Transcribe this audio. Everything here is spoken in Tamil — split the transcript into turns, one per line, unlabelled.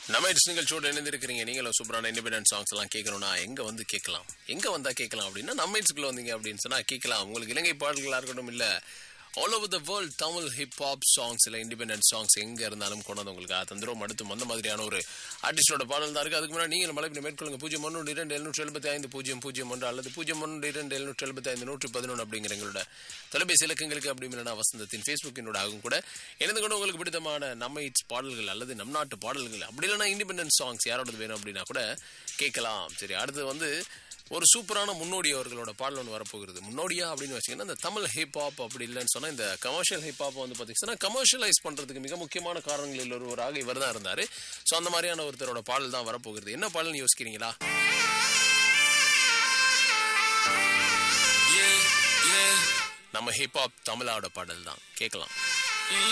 நம்ம இட்ஸ் நிகழ்ச்சியோட இணைந்திருக்கிறீங்க நீங்களும் சூப்பரான இண்டிபெண்டன்ட் சாங்ஸ் எல்லாம் கேட்கணும்னா எங்க வந்து கேட்கலாம் எங்க வந்தா கேட்கலாம் அப்படின்னா நம்ம இட்ஸ்க்குள்ள வந்தீங்க அப்படின்னு சொன்னா கேட்கலாம் உங்களுக்கு இலங்கை பாடல்களா இருக்கட்டும் இல்ல all over the world Tamil hip hop songs இல்லை இண்டிபெண்டன்ட் சாங்ஸ் எங்க இருந்தாலும் கொண்டு வந்து உங்களுக்கு தந்துரும் அடுத்தும் அந்த மாதிரியான ஒரு ஆர்டிஸ்டோட பாடல் தான் இருக்கு அதுக்கு முன்னாடி நீங்கள் மலைப்பின மேற்கொள்ளுங்க பூஜ்ஜியம் ஒன்று இரண்டு எழுநூற்றி எழுபத்தி ஐந்து பூஜ்ஜியம் பூஜ்ஜியம் ஒன்று அல்லது பூஜ்ஜியம் ஒன்று இரண்டு எழுநூற்றி எழுபத்தி ஐந்து நூற்றி பதினொன்று அப்படிங்கிற எங்களோட தொலைபேசி இலக்கங்களுக்கு அப்படி இல்லைனா வசந்தத்தின் ஃபேஸ்புக்கினோட ஆகும் கூட இணைந்து கொண்டு உங்களுக்கு பிடித்தமான நம்ம இட்ஸ் பாடல்கள் அல்லது நம் நாட்டு பாடல்கள் அப்படி இல்லைனா இண்டிபெண்டன்ட் சாங்ஸ் யாரோடது வேணும் அப்படின்னா கூட கேட்கலாம் சரி அடுத்து வந்து ஒரு சூப்பரான முன்னோடி அவர்களோட பாடல் ஒன்று வரப்போகிறது முன்னோடியா அப்படின்னு வச்சிங்கன்னா இந்த தமிழ் ஹிப் ஹாப் அப்படி இல்லைன்னு சொன்னால் இந்த கமர்ஷியல் ஹிப் ஹாப் வந்து பார்த்தீங்கன்னா கமர்ஷியலைஸ் பண்ணுறதுக்கு மிக முக்கியமான காரணங்களில் ஒருவராக இவர் தான் இருந்தார் ஸோ அந்த மாதிரியான ஒருத்தரோட பாடல் தான் வரப்போகிறது என்ன பாடல்னு யோசிக்கிறீங்களா நம்ம ஹிப் ஹாப் தமிழாவோட பாடல் தான் கேட்கலாம்